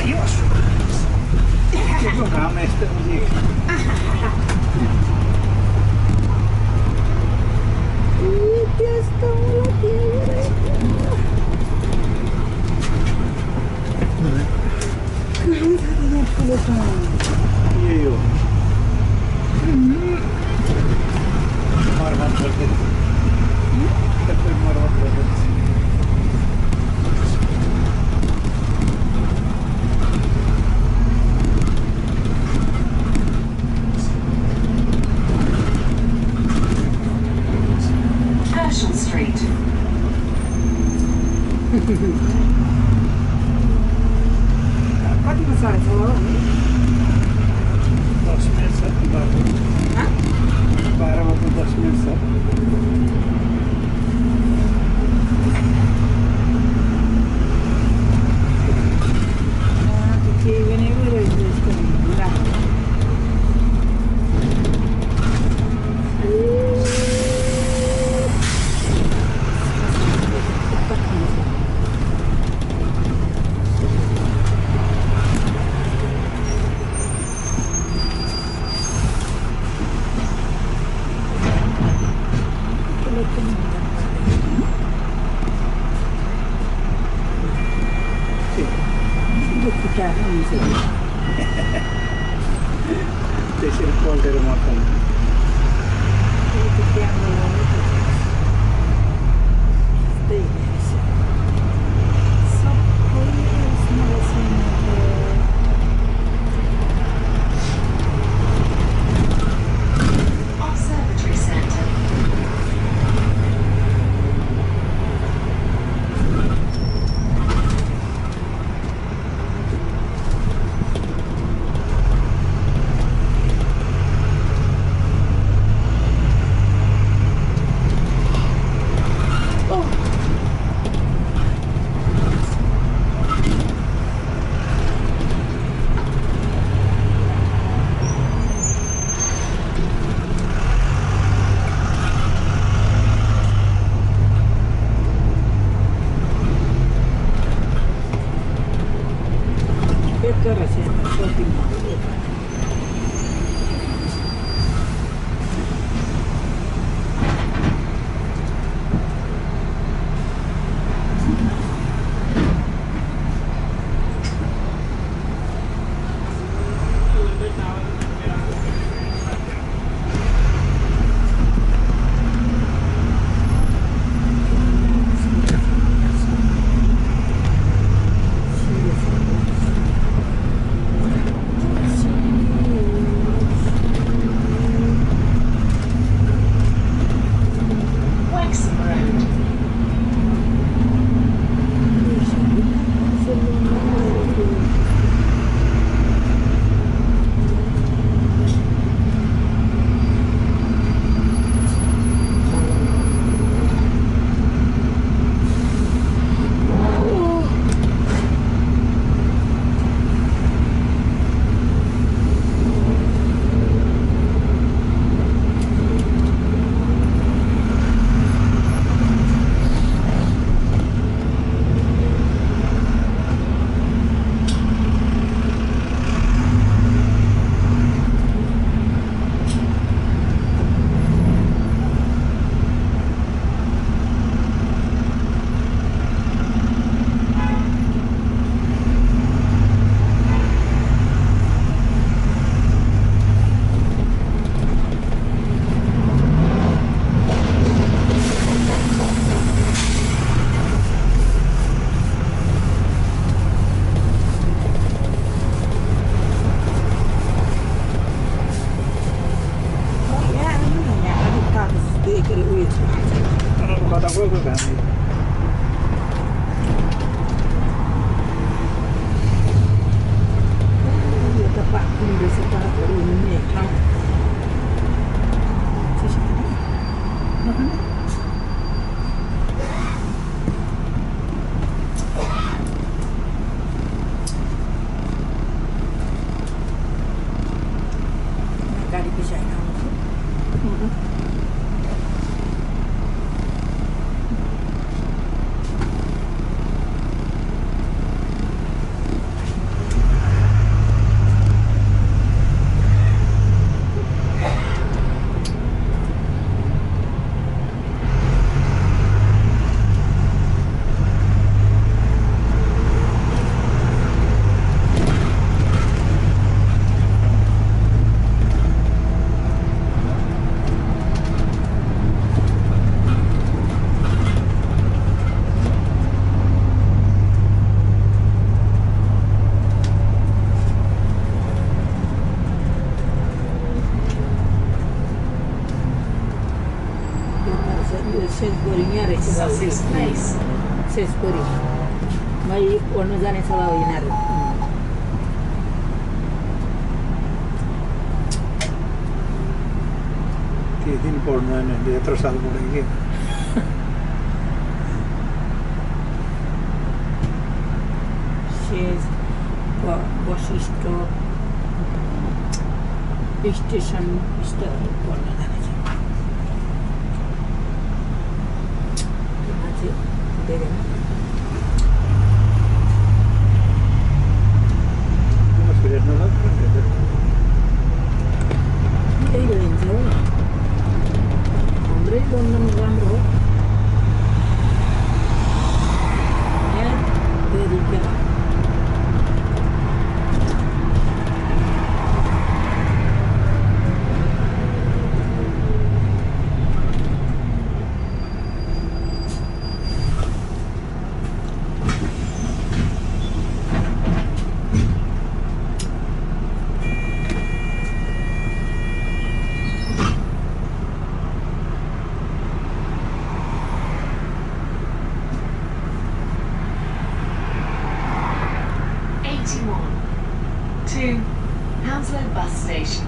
juossut. Kukaan meistä on niin. Tiedätkö, mulla tiedä. Kyllä tänne kuljetaan. Joo. Marvan tuolta. Tätä marvan tuolta. Herschel Street. Quanti passare sono? Tuossa mielessä hyvä. Hä? Päärava on tuossa mielessä. Che venivano le stelle. Sì. Pitää ensin. Ei siellä polteri mahtana. Observatory Centre. Pekara sieltä sopimaan. Wexham Road. No, kato koko ajan niitä. Kali bisa ini. Sussex Place. सेसपुरी मग ही कोण जाणे सभा येणार തീയതി പോടുന്നതിനുണ്ട് എത്ര സ്ഥലം മുടങ്ങി शेज बस स्टप स्टेसन यस्तोहरू पढ्न जाने छ त्यो मान्छे हुँदैन त्यही भइन्छ हो हाम्रै लन्डन राम्रो हो यहाँ धेरै क्या Eighty-one. To Hounslow Bus Station.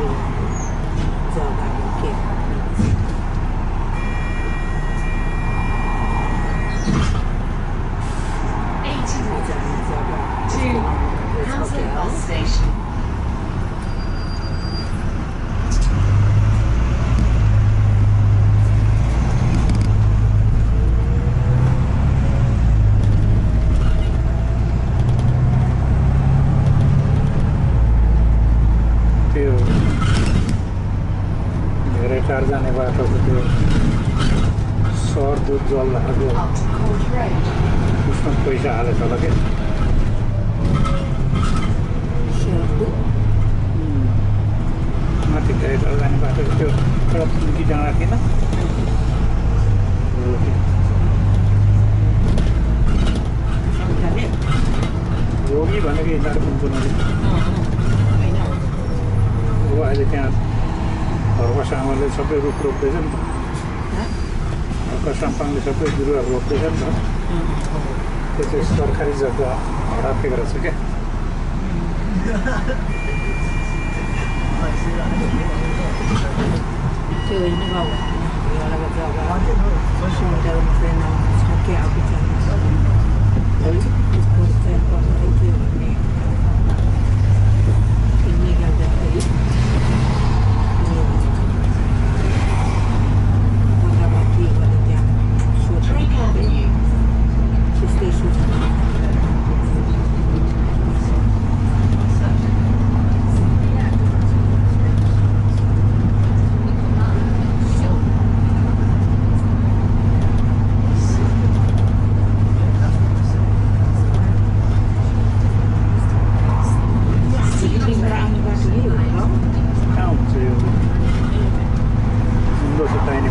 जगाहरू के Eighty-one जाने जग्गा to छ Hounslow क्या हो? bus station. त्यो धेरै टाढ जाने बाटोको त्यो सहर दुध जल भएको Up to Court Road. उसमा पैसा हालेछ होला क्या सेरडु माथि धेरै टाढा जाने बाटो त्यो एउटा पुल्की डाँडा थिएन रोगी सङ्ख्याले रोगी भनेको यिनीहरू कुनको नजिक होइन अब अहिले त्यहाँ घरको सामानले सबै रुख रोप्दैछ नि त घरको साम्पाङले सबै बिरुवा रोप्दैछ नि त त्यो चाहिँ सरकारी जग्गा हरापेको रहेछ क्या त्यो होइन बाबु एउटा जग्गा सुविधा मात्रै छ क्या अब त्यसको चाहिँ गर्दै थियो भने त्यो निकाल्दाखेरि बन्दामा के गर्यो त्यहाँ Drake सोध्नु Avenue. त्यस्तै सोध्नु सिक्किमबाट आउने बाटो यही हो होला हौ। कहाँ हुन्छ यो सुन्दर छ चाहिने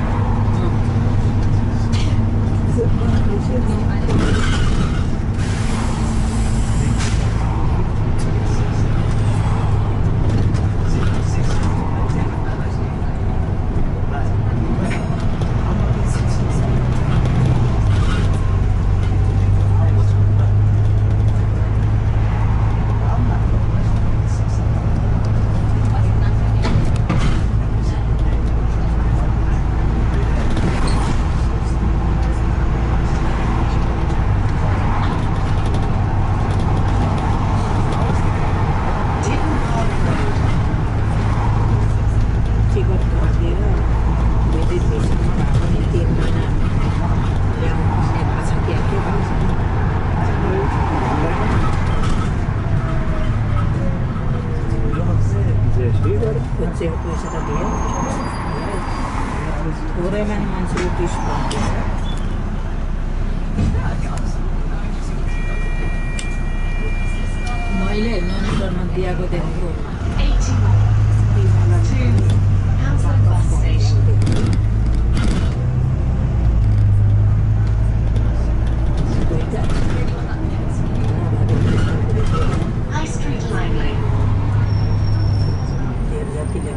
Dickon Park Road. टिकट काटेर भेरिफिकेसन भयो भने तिन महिना ल्याउनु पर्ने भएको छ क्या के भएको जेसी पैसा पैसा त धेरै थोरैमा नि मान्छेले टिस भन्दैछ मैले ननिकलमा दिएको देखेको Eighty-one to Hounslow bus station. High Street Langley. धेर जतिले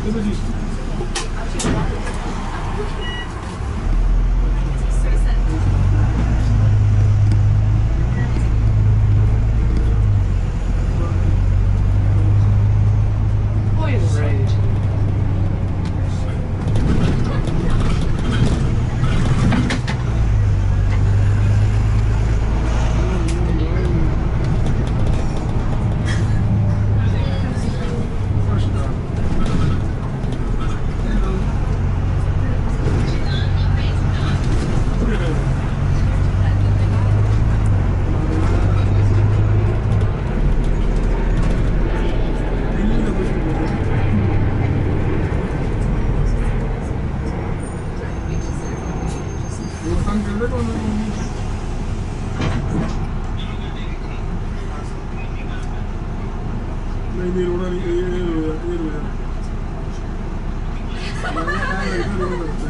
Oil Road. ਨਹੀਂ ਨਹੀਂ ਰੋਣਾ ਨਹੀਂ ਇਹ ਇਹ ਰੋਇਆ ਇਹ ਰੋਇਆ ਇਹ ਰੋਇਆ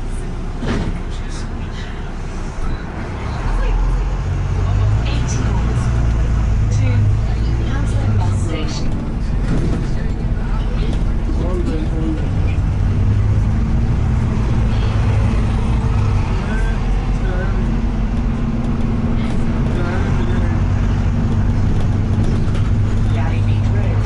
Eighty to Hounslow Bus Station. all day all day Gary Beach Road.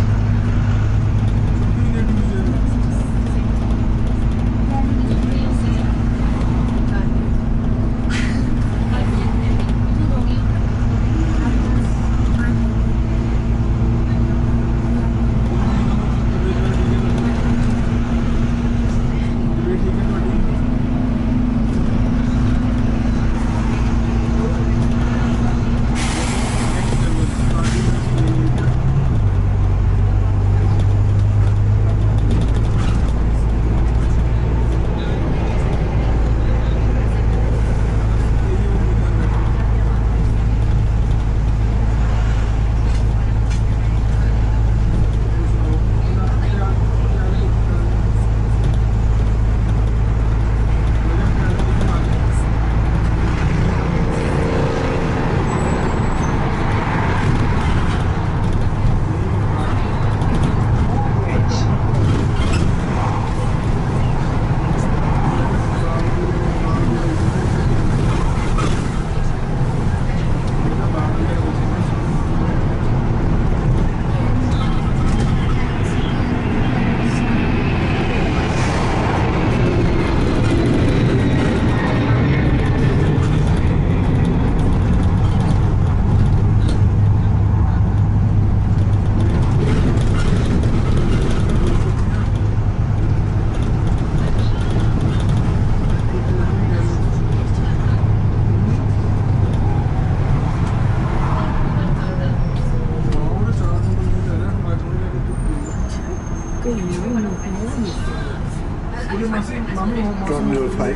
From your five.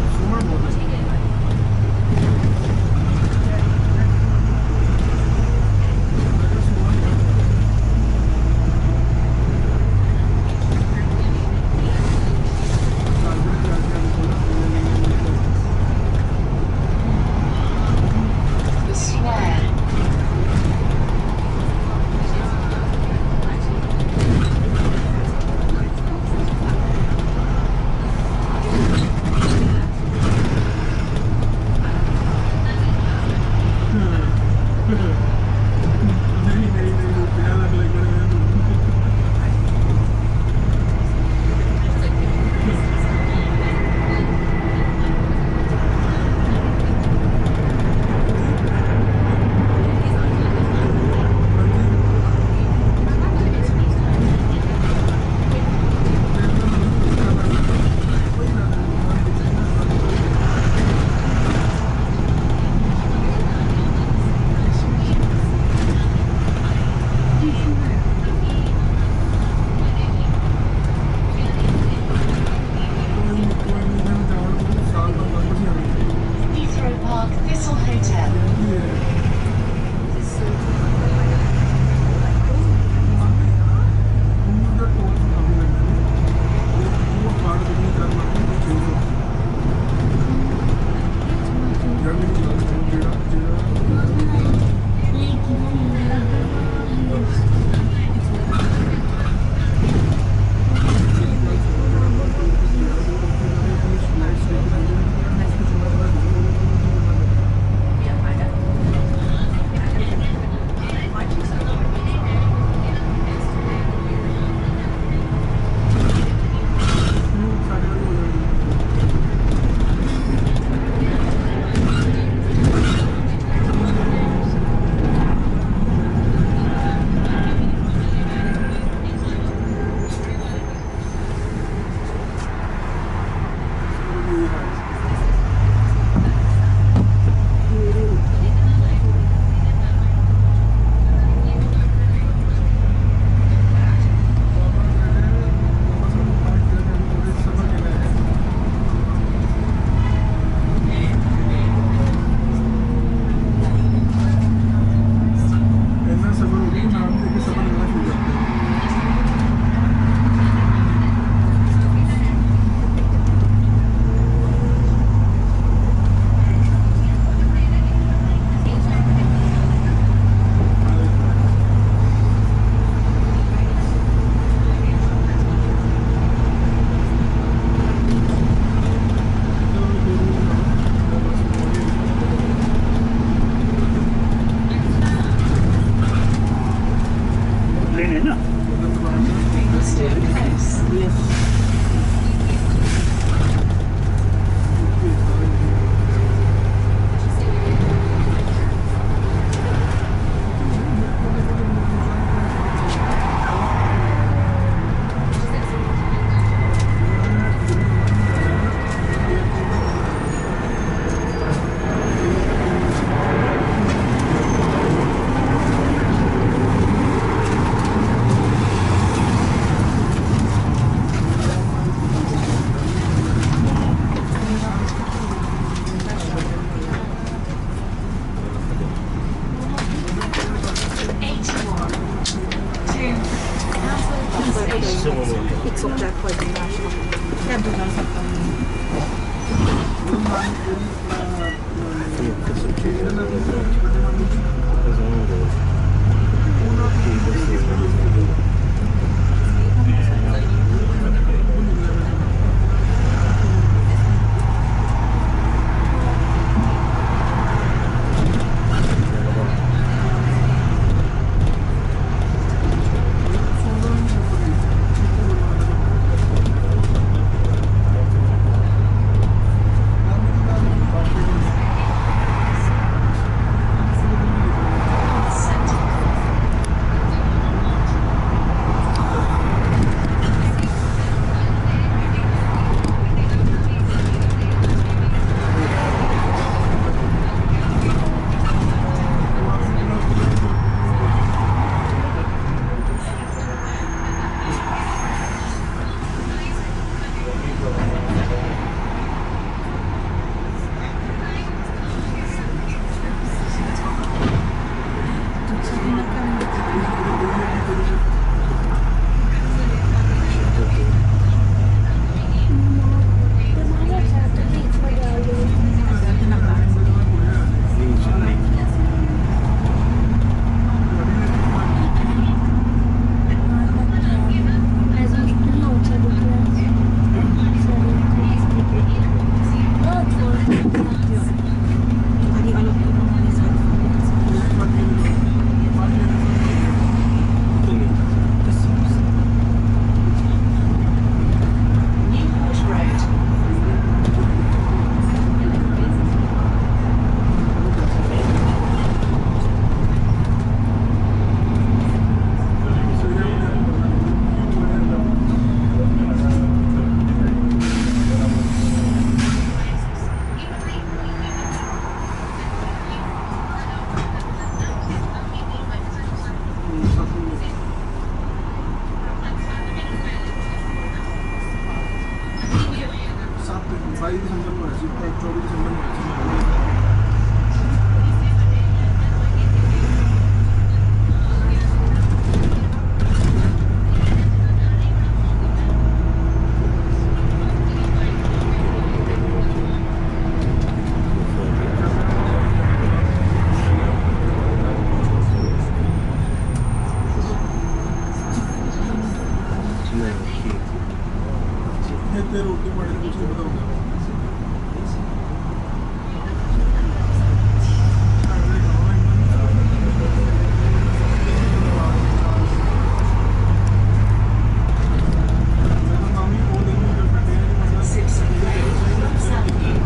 Summer Sento già il sapore. Newport Road. बाईस दिसंबर को है चौबीस दिसंबर को है ते रोटी पड़े कुछ नहीं बताऊंगा Six Road Avenue.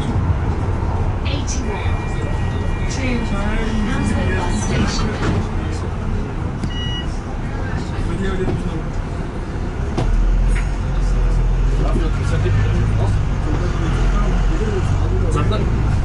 to Hounslow Bus Station. ਵਧੀਆ ਵਧੀਆ ਤੁਸੀਂ ਸੁਣਾਓ تصدق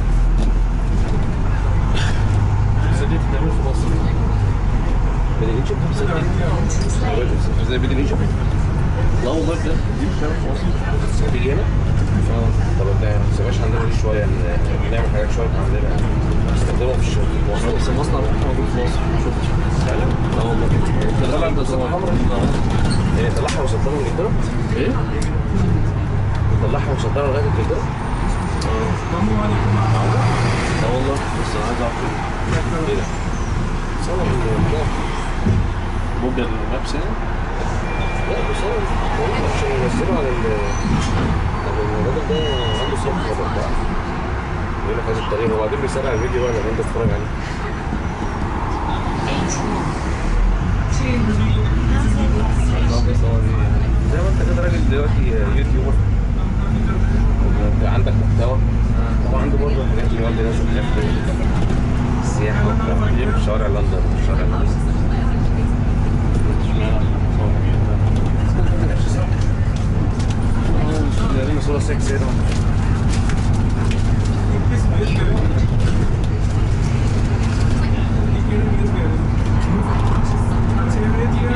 سديت تعمل في مصر بدي ايجيبت Mountains Lane. زي بدي ايجيبت لا والله بجد دي بتعمل في مصر هتيجي هنا؟ اه طب انت ما تسيبهاش عندنا دي شويه ن- نعمل حاجات شويه عندنا نستخدمهم في الشغل في المواصلات بس المصنع بتاعنا موجود في مصر شفت فعلا؟ اه والله طلع انت صوت حمرا يعني طلعها وصدرها لانجلترا؟ ايه؟ طلعها وصدرها لغايه انجلترا؟ ممنوع عليكم لا والله بس انا عايز اعرف ايه ده؟ صور من جوجل مابس يعني؟ لا بصور والله عشان ينزلوا على ال على الراجل ده عنده صفحة وبتاع يقول لك هذا الطريق وبعدين بيسرع الفيديو بقى لما انت تتفرج عليه 81 to Hounslow Bus Station. زي ما انت كده راجل دلوقتي يوتيوبر وانت عندك محتوى هو عنده برضه حاجات اللي هو اللي نازل حاجات السياحة وبتاع في شوارع لندن في شوارع لندن اه صورة سكسي هنا किस बेस पे किस बेस पे अच्छे रेट है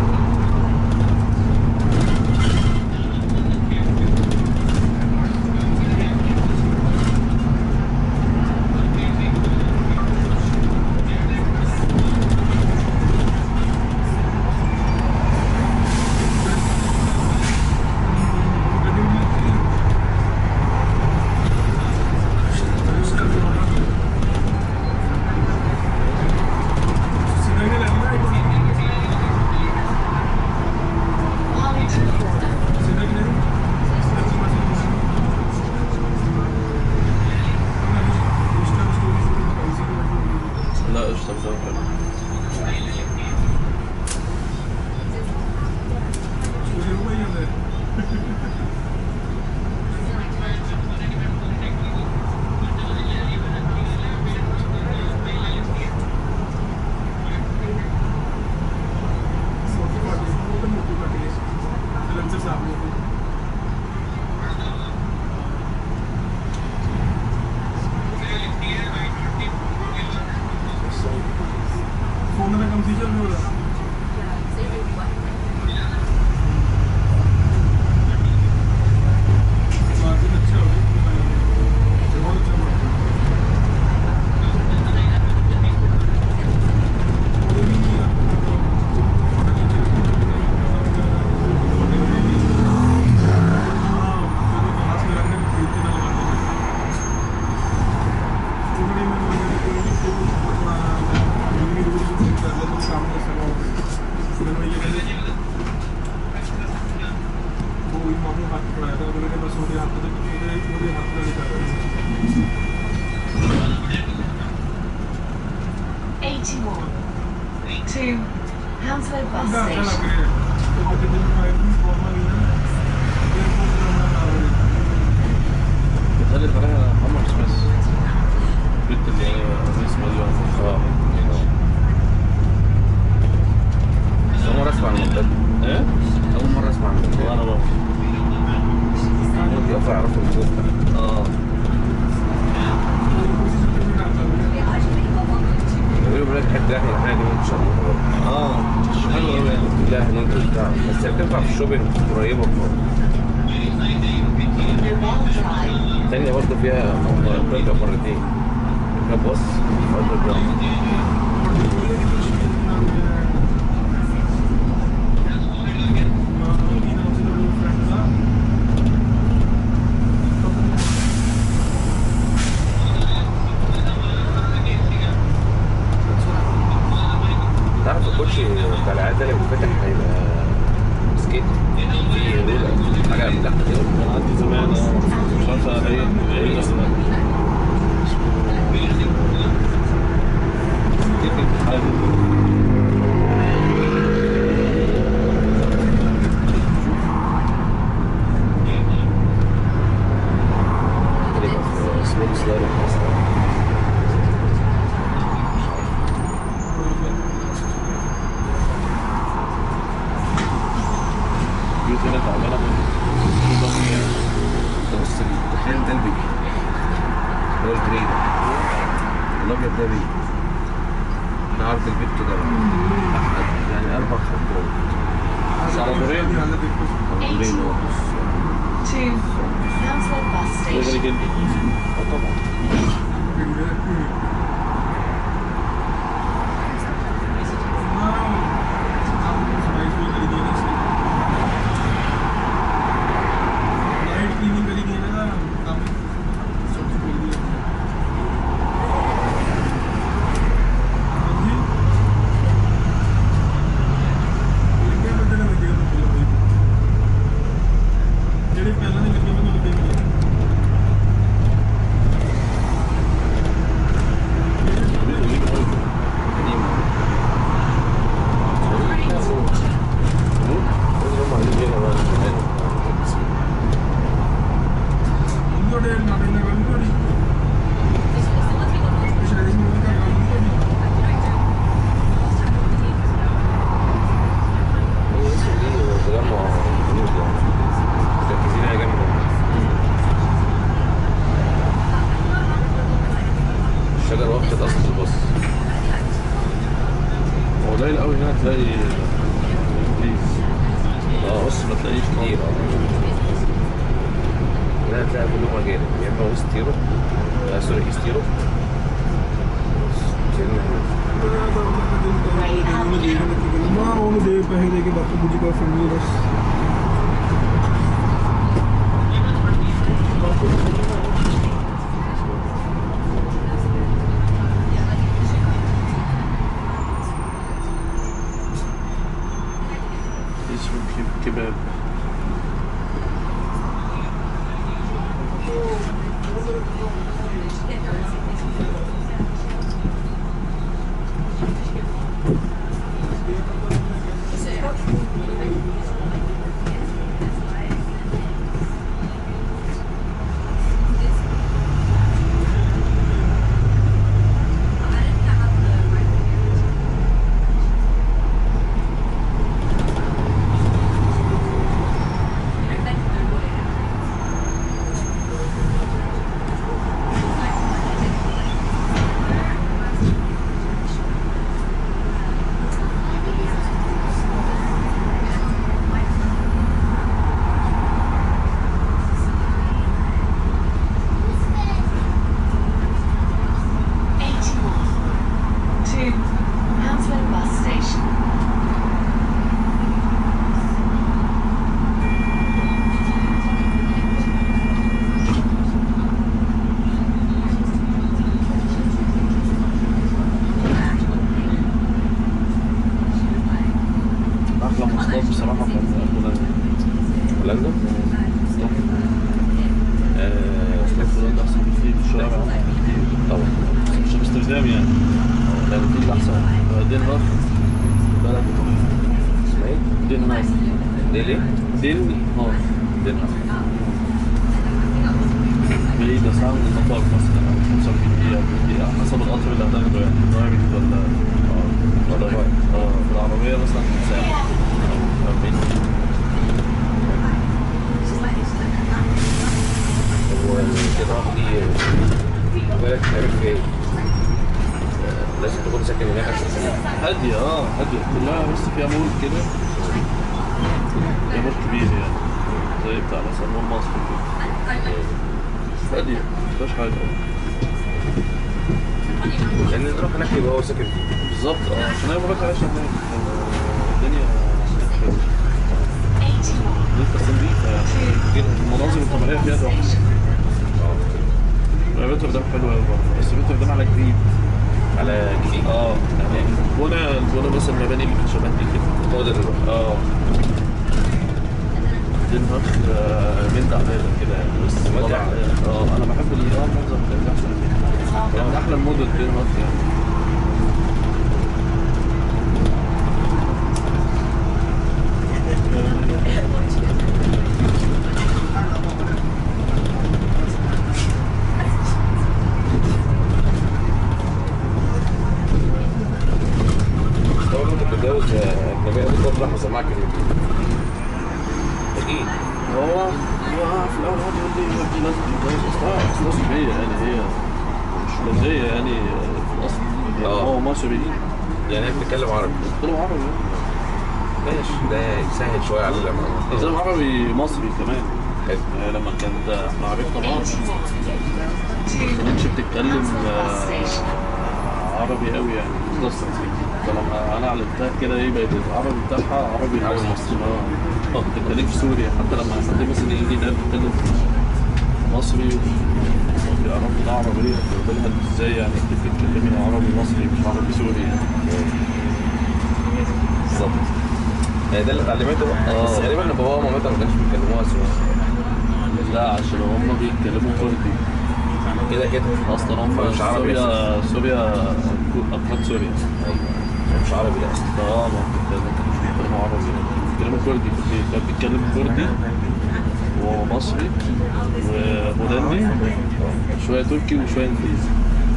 सीधा लगना है Arlington Corner. सीधा कि नहीं لا قشطة مش عارف फोन में कम फीचर भी हो रहा मार्जिन अच्छा हो गया बहुत अच्छा margin Eighty-one to Hounslow Bus Station. بتقلب عليها عمر سميث البنت اللي هي اسمها دي اه بس أول مرة أسمع عن المنطقة دي. إيه؟ أول مرة أسمع عن المنطقة وأنا برضه يقطع يعرفوا الفوق اه بيقولوا بلاد حتة احنا الحاجة دي ممكن شغالة برضه اه مش حلوة أوي يعني لا هناك بتاع بس هي بتنفع في الشوبينج قريبة برضه الثانية برضه فيها مرتين مرتين ركب باص وأندر جراوند تعرف الكوتشي بتاع العيال ده اللي بيتفتح هيبقى سكيت في رولة حاجة من تحت كده عندي زمان مش عارفة ايه ايه اسمها صغيرة خالص البيوت هنا تعبانة من نظامية ده بص الدخان ده البيبي هو الجري ده الابيض ده بيبي احنا عرض البيت كده بقى. يعني اربع خطوات على دورين عرضين هو to Hounslow Bus غالي Station. جدا اه طبعا लाइट क्लीनिंग करी गई ना काफी छोटी कर दी जी ਲੱਗੇ ਬੰਦੇ ਨੇ ਲੱਗੇ ਹੋਏ ਜਿਹੜੇ ਪਹਿਲਾਂ ਨਹੀਂ ਲੱਗੇ ਮੈਨੂੰ ਲੱਗੇ ਹੋਏ لازم هم عاملين هنا بقى ਉਹਦੇ ਨਾਲ ਇਹਨਾਂ ਗੱਲ ਨਹੀਂ ਹੋਣੀ ਪਿਛਲੇ ਦਿਨ ਉਹਨਾਂ ਦਾ ਗੱਲ ਨਹੀਂ ਹੋਣੀ تجمع جنود يعني مركزين على جنب الشجر واخد اصل البص هو قليل قوي هنا تلاقي انجليز اه بص ما تلاقيش كتير اه لا تلاقي كلهم اجانب يا اما ويست يوروب آه سوري ايست يوروب ਮਾਂ ਉਹਨੂੰ ਦੇ ਪੈਸੇ ਦੇ ਕੇ ਬਾਕੀ ਦੂਜੀ ਕੋਈ ਫੈਮਿਲੀ ਬਸ اسمه كب- كباب Eighty-one to Hounslow Bus Station. احلى مواصلات بصراحه في هولندا هولندا آه، مواصلات هولندا احسن بكتير في الشوارع احسن بكتير طبعا بس مش امستردام يعني لا في احسن دنمارك بلد اسمها ايه؟ دنمارك ليه ليه؟ دنمارك دنمارك بعيدة ساعة من المطار مثلا أو 45 دقيقة دقيقة حسب القطر اللي هتاخده يعني دايركت ولا ولا ولا بايك. اه بالعربية مثلا ساعة أو 40 دقيقة والدنمارك دي بالك تعمل فيها ايه؟ آه، لازم تكون ساكن هناك عشان تسافر. هادية اه هادية كلها بس فيها مول كده هي مول كبير يعني زي بتاع مثلا مول مصر كده هادية مفيهاش حاجة لان اللي راح هناك يبقى هو ساكن فيه بالظبط اه عشان هي مرات عايشة هناك الدنيا هناك حلوة Eighty-one انت نظيفة يعني to المناظر الطبيعية فيها Hounslow تحفة Station. بيت قدام حلو قوي برضه بس بيت قدام على جديد على جديد اه يعني البنا البنا مثلا المباني اللي في شبه دي كده هو ده اللي راح اه دنمارك آه، بنت عبادة كده يعني بس مدينة وضع عبادة. اه انا بحب ال- اه المنظر بتاعي احسن فيه يعني من احلى المدن دنمارك يعني مركزيه يعني في الاصل يعني آه. هو مصري يعني هي بتتكلم عربي بيتكلم عربي ماشي ده يسهل شويه على لما بيتكلم عربي مصري كمان حلو يعني لما كانت احنا عرفنا بعض ما كانتش بتتكلم آه، عربي قوي يعني بس فلما انا علمتها كده ايه بقت العربي بتاعها عربي عربي مصري مصري. اه اه بتتكلم في سوريا حتى لما حد مثلا يجي ده بيتكلم مصري بيعرفوا ده عربية بيقول لها انت ازاي يعني انت بتتكلمي عربي مصري مش عربي سوري يعني بالظبط يعني ده اللي اتعلمته بقى آه. بس غالبا ان بابا ومامتها ما كانوش بيتكلموها سوري لا عشان هم بيتكلموا كردي كده كده اصلا هم مش عربي سوريا سوريا افراد سوريا ايوه مش عربي ده اصلا اه ما كانوش بيتكلموا عربي بيتكلموا كردي كان بيتكلم كردي ومصري ومدني شوية تركي وشوية انجليزي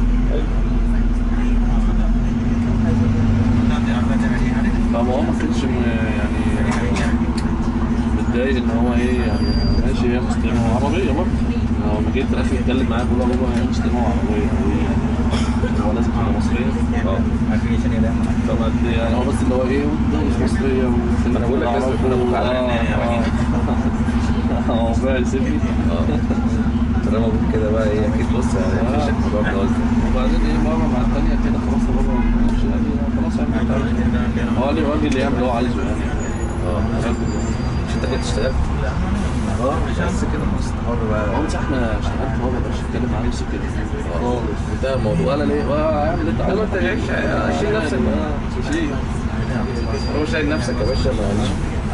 فما هو ما كانش م- يعني متضايق ان هو ايه يعني ماشي هي مسلمة وعربية برضه لو ما جيت الاخر اتكلم معاه بقول له بابا هي مسلمة وعربية هو إيه يعني هو لازم تبقى مصرية اه طبعا يعني هو بس اللي هو ايه متجوز مصرية وكلمة أنا بقول لك لازم يكون أبوك على اه اه هو بقى يسيبني اه طالما ابوك كده بقى ايه اكيد بص مفيش الموضوع ده قصدي وبعدين ايه مرة مع التانية كده خلاص يا بابا مش يعني خلاص يعني هو اللي هو اللي يعمل اللي هو عايزه يعني اه مش انت كنت اشتغلت اه بس كده خلاص حر بقى هو مش احنا اشتغلت هو ما بقاش يتكلم معاه نفسه كده خالص انتهى الموضوع ولا ليه ولا اعمل اللي انت عايزه ما انت عيش شيل نفسك بقى. اه شيل هو شايل نفسك يا باشا ما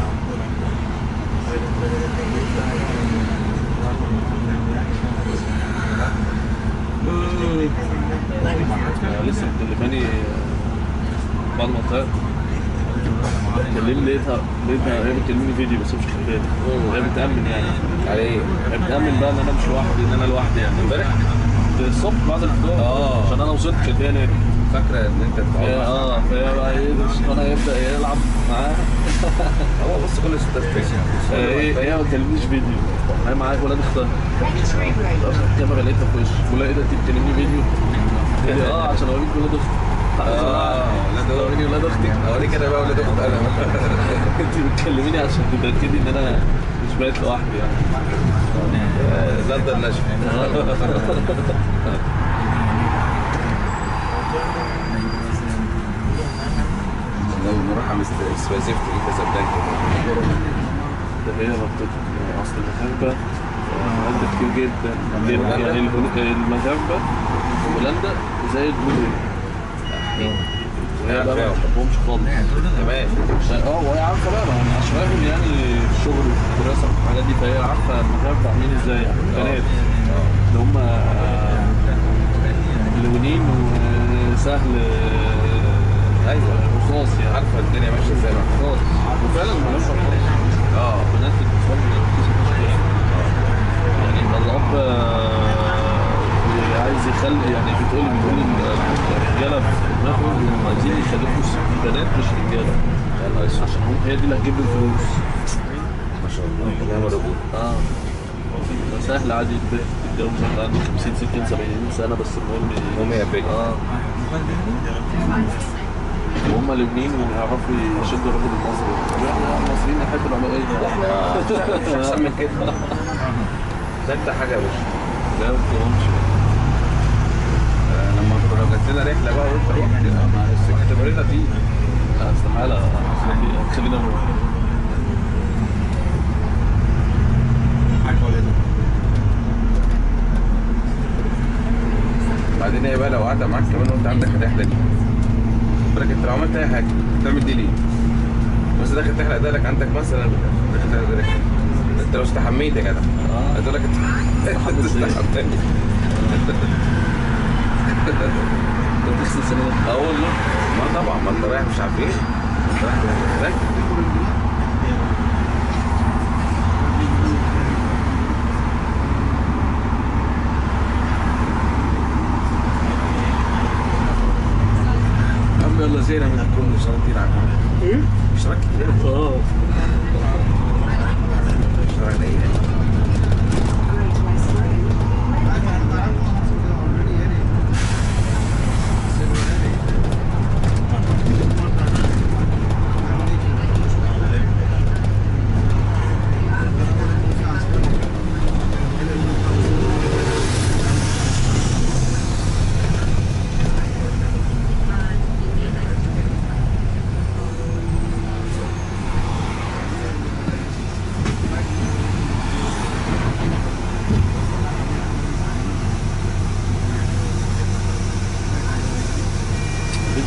أنا لسه مكلماني بعد ما طلعت كلمني لقيتها لقيتها هي بتكلمني فيديو بس مش خد بالي هي بتأمن يعني على ايه؟ هي بتأمن بقى ان انا مش لوحدي ان انا لوحدي يعني امبارح؟ الصبح بعد الفطار آه. عشان انا وصلت كانت هي نايمة فاكره ان انت هي- بتقعد اه فهي بقى ايه الشيطان هيبدأ يلعب معاها هو بص كل الستات كده هي هي ما بتكلمنيش فيديو هي معايا ولاد اختها الكاميرا لقيتها في وشي بقول لها ايه ده انت بتكلمني فيديو؟ قالت لي اه عشان اوريك ولاد اختي اه ولاد اوريني ولاد اختك اوريك انا بقى ولاد اخت انا انت بتكلميني عشان تتاكدي ان انا مش بايت لوحدي يعني لندن نشف لو نروح على سبيسيفيك كذا بلانك ده هي منطقة اصل المغاربة هولندا كتير جدا جدا هولندا؟ يعني الهول- المغاربة في هولندا زي الهنود هي بقى ما بتحبهمش خالص كمان اه وهي عارفه بقى ما انا اشراهم يعني في الشغل وفي الدراسه وفي الحاجات دي فهي عارفه المغاربه عاملين ازاي يعني البنات اللي هم ملونين وسهل ايوه رصاص يعني عارفه الدنيا ماشيه ازاي معاك. خالص وفعلا ملوش خالص اه بنات بتتفرج يعني الاب آه، عايز يخلي يعني بتقول بتقول إن الرجاله في دماغهم إنهم عايزين يخلفوا بنات مش رجاله يا نهار اسود عشان هم هي دي اللي هتجيب له الفلوس ما شاء الله يا رجل اه سهل عادي البنت تتجوز واحد عنده 50 60 70 سنه بس المهم المهم هي بيج اه وهم لبنين ويعرفوا يشدوا الراجل المصري احنا المصريين نحب العمليه مش احسن من كده ده انت حاجه يا باشا لا ما بتفهمش آه، لما لو جات لنا رحله بقى وانت رحت معلش اعتبرنا دي لا استحاله خلينا نروح بعدين هي بقى لو قاعده معاك كمان وانت عندك الرحله دي خد بالك انت لو عملت اي حاجه بتعمل دي ليه؟ بس داخل تحلق بالك عندك مثلا داخل تحلق بالك انت لو استحميت يا جدع اه هتقول لك انت استحميت ليه؟ استحميت كنت لسه سنه اه والله ما طبعا ما انت رايح مش عارف ايه انت رايح رايح يا عم يلا زينا من الكون مش كتير عنها ايه؟ اشتراك كتير اه اشتراك ايه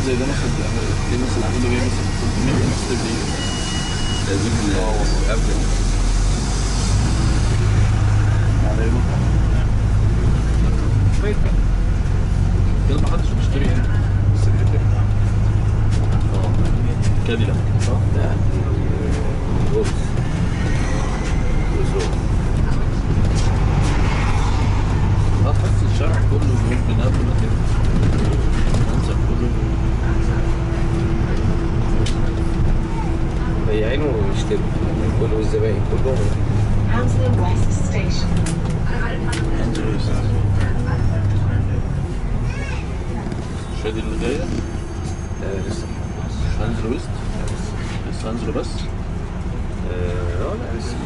زي ده مثلا تلاقي مثلا عامل له ايه مثلا 300 ونص جنيه لازم قبل على يوم كده ما حدش بيشتري هنا بس الحته اه كاديلاك صح؟ لا روز روز روز اه تحس الشارع كله ممكن قبل ما كده المنظر كله بياعين ويشتروا يعني كل الزباين كلهم Hounslow West Station. شادي اللي جايه آه، لسه هنزل ويست لسه هنزل بس اه آه، لا لسه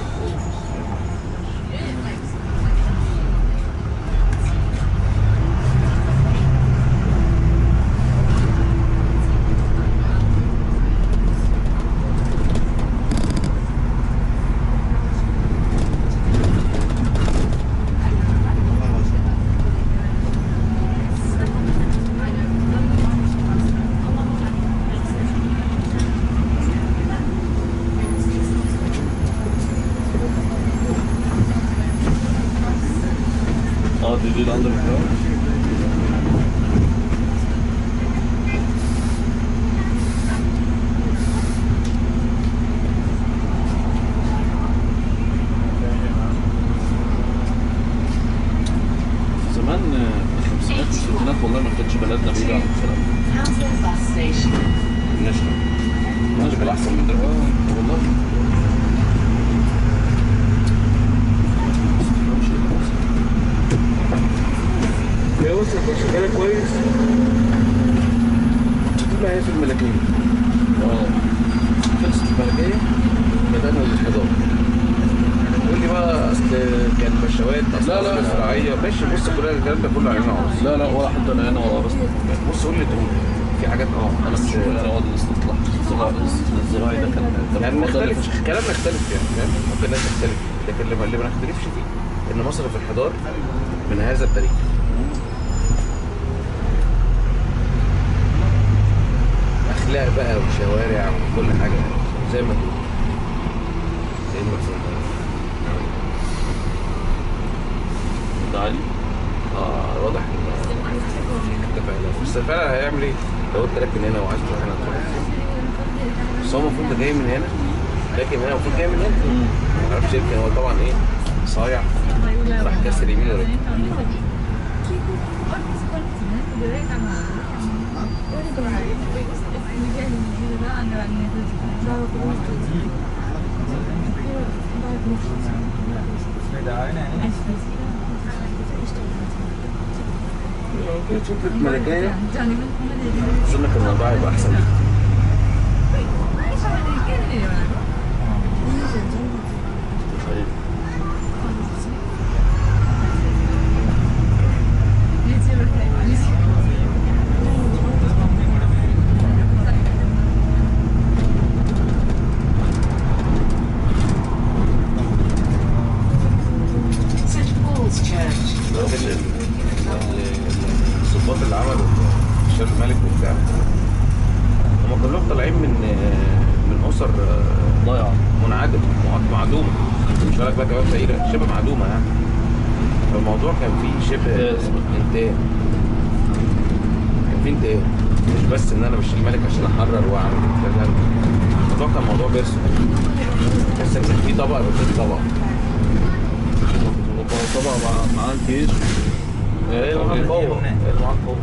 اه دي دي الاندر جراوند زمان آه، في الخمسينات والستينات والله ما كانتش بلدنا بعيدة عن الكلام ده. Hounslow Bus Station. نشرب نشرب احسن من ده اه والله هي وصلت شغاله كويس طول هي في الملكيه اه خلصت الملكيه بدانا بالحضاره يقول لي بقى اصل كان بشوات اصل لا، لا. زراعيه ماشي بص كل الكلام ده كله علينا عوض لا لا ولا حد انا هنا ولا راسنا بص قول لي تقول في حاجات اه انا مش بقول انا وضع الاستطلاع الزراعي الزراعي ده كان كان يعني هو ده اللي نختلف كلامنا يختلف يعني فاهم ممكن الناس تختلف لكن اللي ما- اللي ما نختلفش فيه ان مصر في الحضار من هذا التاريخ اخلاق بقى وشوارع وكل حاجه زي ما تقول زي ما تقول ده علي اه واضح ان اتفقنا بس فعلا هيعمل ايه؟ لو انت راكن هنا وعايز تروح هنا تروح بس هو المفروض ده جاي من هنا راكن هنا المفروض جاي من هنا ما اعرفش يمكن هو طبعا ايه صايع راح كسر يمين ورجل شوف الملكية اظن كان الموضوع هيبقى احسن طيب St. Paul's Church. الراجل ال- ال- الظباط اللي عملوا الشاب الملك وبتاع هم كلهم طالعين من من اسر ضايعة منعدمه مع- معدومه مش بالك بقى كمان فقيره شبه معدومه يعني فالموضوع كان فيه شبه انتهاز. انتهاء كان فيه انتهاء مش بس ان انا مش الملك عشان احرر واعمل كذا الموضوع كان موضوع بيرسونال بس ان في طبقه بتدي طبقه طبعا مع مع الجيش ايه اللي معاك قوه ايه اللي معاك قوه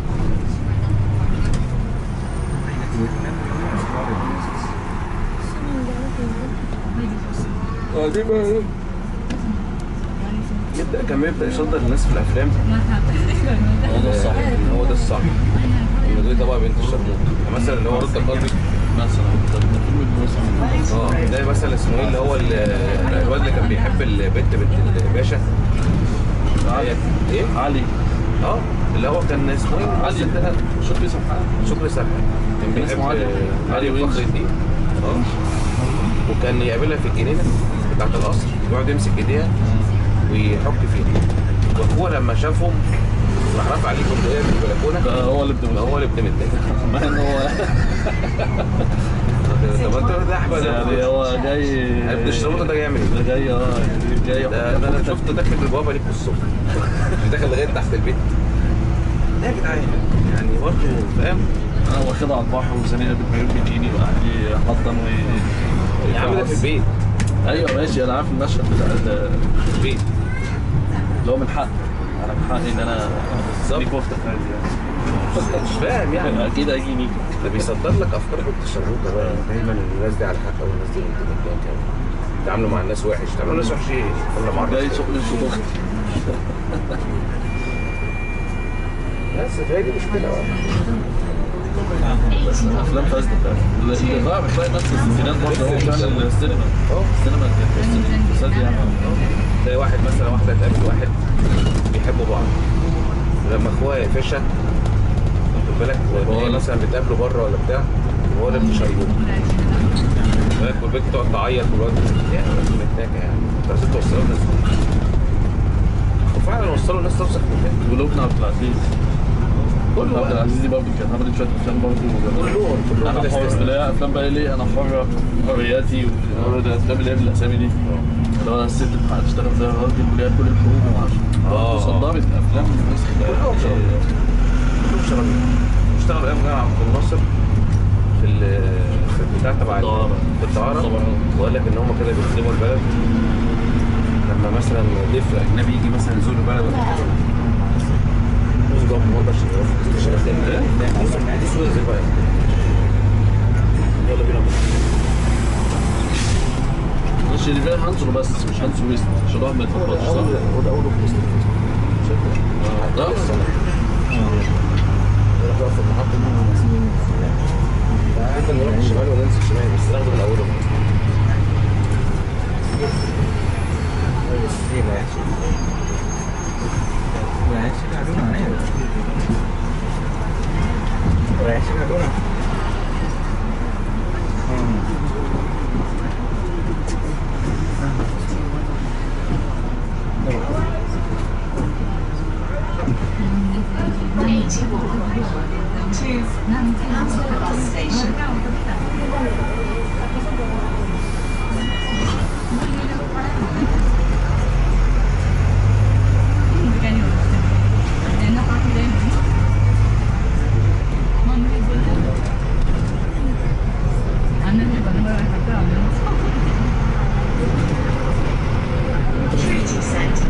اه دي بقى يبدا كان بيبدا يصدر الناس في الافلام هو ده الصح ان هو ده الصح ان دي طبعا بنت الشرموط مثلا اللي هو رد قاضي مثلا ده ده فيلم مثلا اه ده مثلا اسمه ايه اللي هو ال- الواد اللي كان بيحب البنت بنت الباشا علي ايه علي اه اللي هو كان اسمه ايه علي الممثل ده شكري سمحان شكري سرحان كان كان بيحب اسمه علي. علي علي وينز. فخر الدين اه وكان يقابلها في الجنينه بتاعت القصر يقعد يمسك ايديها ويحك فيها واخوها لما شافهم راح رافع واقف عليه بندقيه في البلكونه ده هو اللي ابن هو اللي ابن متضايق مع ان هو طب انت ده احمد يعني هو جاي ابن الشرطه ده جاي يعمل ايه؟ ده جاي اه جاي ده ده انا شفته داخل بالبوابه ليك الصبح مش داخل لغايه تحت البيت لا يا جدعان يعني برضه فاهم انا واخدها على البحر وثانية بتميل بيجيني وقاعد يحضن و يا عم ده في البيت ايوه ماشي انا عارف المشهد بتاع ال- في البيت اللي هو من حق انا من حقي ان انا بالظبط. ليك كفته في عادي يعني مش فاهم يعني اكيد هيجي ليك ده بيصدر لك افكار كنت شروطه بقى دايما الناس دي على حق والناس دي انت تعاملوا مع الناس وحش تعاملوا الناس وحش ايه؟ كل مره جاي شغل الشطوخ بس فهي دي مشكله بقى. افلام فاسده فعلا اللي بقى بتلاقي نفس السينات برضه هو فعلا السينما اه السينما كانت فساد يعني تلاقي واحد مثلا واحده تقابل واحد بيحبوا بعض لما اخوها يقفشها واخد بالك وهي مثلا بتقابله بره ولا بتاع وهو ده مش هيقول بالك والبنت تقعد تعيط والواد يا متناكه يعني انت عايزين توصلوا الناس وفعلا وصلوا الناس توسخ من ولبنى عبد العزيز كله عبد بقى. العزيز دي برضه كانت عملت شويه افلام برضه كلهم كلهم انا بلا حر استثناء. اللي هي افلام بقى ليه انا حر حرياتي والافلام اللي هي بالاسامي دي اللي هو الست هتشتغل زي الراجل وليها كل الحقوق ومعرفش آه. صدرت افلام نسخ كلهم شغالين كلهم شغالين اشتغلوا ايام جامعه عبد الناصر في ال- في البتاع تبع ال- الدعارة. في الدعاره طبعا. وقال لك ان هم كده بيخدموا البلد لما مثلا ضيف اجنبي يجي مثلا يزور البلد ولا حاجه يوسف جاب موضع دي سويس بقى يلا بينا مش اللي فيها هانسو بس مش هانسو ويست عشان الواحد ما يتلخبطش صح؟ وده اول فلوس آه، لا نروح بقى في المحطة ممكن نروح الشمال وننزل الشمال بس ناخده من أوله Eighty-one to Hounslow bus station. Treaty Centre.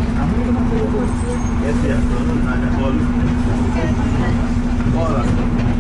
Yes, yes. No, no, no, no. All. All.